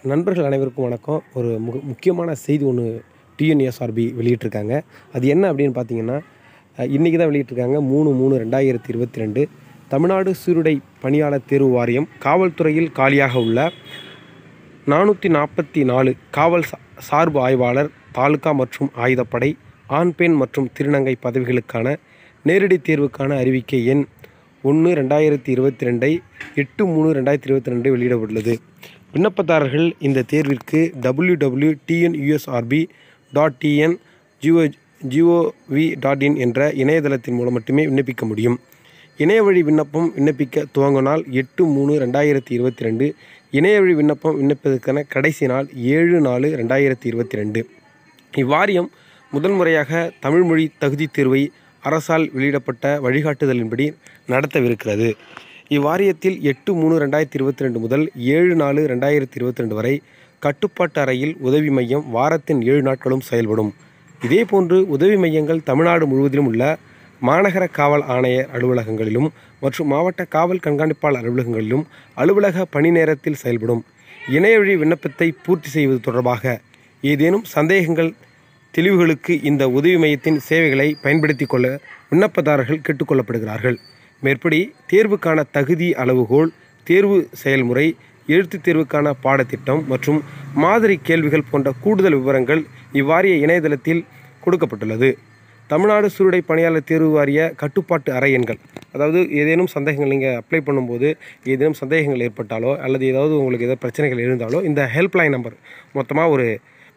நண்பர்கள் அனைவருக்கும் வணக்கம் ஒரு மு முக்கியமான செய்தி ஒன்று டிஎன்எஸ்ஆர்பி வெளியிட்டிருக்காங்க அது என்ன அப்படின்னு பார்த்தீங்கன்னா இன்றைக்கி தான் வெளியிட்டிருக்காங்க மூணு மூணு ரெண்டாயிரத்தி இருபத்தி ரெண்டு தமிழ்நாடு சீருடை பணியாளர் தேர்வு வாரியம் காவல்துறையில் காலியாக உள்ள நானூற்றி நாற்பத்தி நாலு காவல் சா- சார்பு ஆய்வாளர் தாலுகா மற்றும் ஆயுதப்படை ஆண் பெண் மற்றும் திருநங்கை பதவிகளுக்கான நேரடி தேர்வுக்கான அறிவிக்கை எண் ஒன்று ரெண்டாயிரத்தி இருபத்தி ரெண்டை எட்டு மூணு ரெண்டாயிரத்தி இருபத்தி ரெண்டு வெளியிடப்பட்டுள்ளது விண்ணப்பதாரர்கள் இந்த தேர்விற்கு W W TNUSRB dot TN GO gov dot in என்ற இணையதளத்தின் மூலம் மட்டுமே விண்ணப்பிக்க முடியும் இணைய வழி விண்ணப்பம் விண்ணப்பிக்க துவங்க நாள் எட்டு மூணு ரெண்டாயிரத்தி இருபத்தி ரெண்டு இணைய வழி விண்ணப்பம் விண்ணப்பதற்கான கடைசி நாள் ஏழு நாலு ரெண்டாயிரத்தி இருபத்தி ரெண்டு இவ்வாரியம் முதல் முறையாக தமிழ் மொழி தகுதித் தேர்வை அரசால் வெளியிடப்பட்ட வழிகாட்டுதலின்படி நடத்தவிருக்கிறது இவ்வாரியத்தில் எட்டு மூணு ரெண்டாயிரத்தி இருபத்தி ரெண்டு முதல் ஏழு நாலு ரெண்டாயிரத்தி இருபத்தி ரெண்டு வரை கட்டுப்பாட்டு அறையில் உதவி மையம் வாரத்தின் ஏழு நாட்களும் செயல்படும் இதேபோன்று உதவி மையங்கள் தமிழ்நாடு முழுவதிலும் உள்ள மாநகர காவல் ஆணையர் அலுவலகங்களிலும் மற்றும் மாவட்ட காவல் கண்காணிப்பாளர் அலுவலகங்களிலும் அலுவலக பணி நேரத்தில் செயல்படும் இணையவழி விண்ணப்பத்தை பூர்த்தி செய்வது தொடர்பாக ஏதேனும் சந்தேகங்கள் தெளிவுகளுக்கு இந்த உதவி மையத்தின் சேவைகளை பயன்படுத்திக் கொள்ள விண்ணப்பதாரர்கள் கேட்டுக்கொள்ளப்படுகிறார்கள் மேற்படி தேர்வுக்கான தகுதி அளவுகோல் தேர்வு செயல்முறை எழுத்துத் தேர்வுக்கான பாடத்திட்டம் மற்றும் மாதிரி கேள்விகள் போன்ற கூடுதல் விவரங்கள் இவ்வாரிய இணையதளத்தில் கொடுக்கப்பட்டுள்ளது தமிழ்நாடு சூருடை பணியாளர் தேர்வு வாரிய கட்டுப்பாட்டு அறை எண்கள் அதாவது ஏதேனும் சந்தேகங்கள் நீங்கள் அப்ளை பண்ணும்போது ஏதேனும் சந்தேகங்கள் ஏற்பட்டாலோ அல்லது ஏதாவது உங்களுக்கு ஏதாவது பிரச்சனைகள் இருந்தாலோ இந்த ஹெல்ப்லைன் நம்பர் மொத்தமாக ஒரு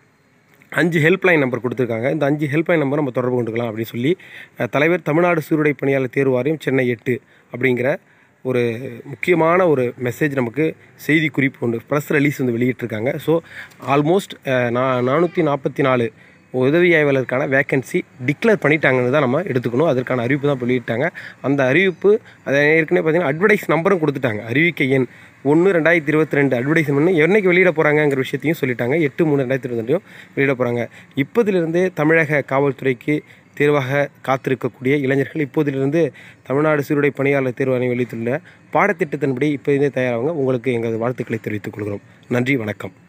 அஞ்சு ஹெல்ப்லைன் நம்பர் கொடுத்துருக்காங்க இந்த அஞ்சு ஹெல்ப்லைன் நம்பர் நம்ம தொடர்பு கொண்டுக்கலாம் அப்படின்னு சொல்லி அஹ், தலைவர் தமிழ்நாடு சீருடை பணியாளர் தேர்வு வாரியம் சென்னை எட்டு அப்படிங்கிற ஒரு முக்கியமான ஒரு மெசேஜ் நமக்கு செய்தி குறிப்பு ஒன்று ப்ரெஸ் ரிலீஸ் வந்து வெளியிட்டிருக்காங்க ஸோ ஆல்மோஸ்ட் நான் நானூற்றி நாற்பத்தி நாலு உதவி ஆய்வாளருக்கான வேக்கன்சி டிக்ளேர் பண்ணிட்டாங்கன்னு தான் நம்ம எடுத்துக்கணும் அதற்கான அறிவிப்பு தான் வெளியிட்டாங்க அந்த அறிவிப்பு அதை ஏற்கனவே பார்த்தீங்கன்னா அட்வர்டைஸ் நம்பரும் கொடுத்துட்டாங்க அறிவிக்கை எண் ஒன்று ரெண்டாயிரத்தி இருபத்தி ரெண்டு அட்வர்டைஸ்மெண்ட் என்னைக்கு வெளியிட போகிறாங்கங்கிற விஷயத்தையும் சொல்லிட்டாங்க எட்டு மூணு ரெண்டாயிரத்தி இருபத்தி ரெண்டையும் வெளியிட போகிறாங்க இப்போதிலிருந்தே தமிழக காவல்துறைக்கு தேர்வாக காத்திருக்கக்கூடிய இளைஞர்கள் இப்போதிலிருந்து தமிழ்நாடு சீருடை பணியாளர் தேர்வு ஆணையம் வெளியிட்டுள்ள பாடத்திட்டத்தின்படி இப்போதே தயாராகுங்க உங்களுக்கு எங்களது வாழ்த்துக்களை தெரிவித்துக் கொள்கிறோம் நன்றி வணக்கம்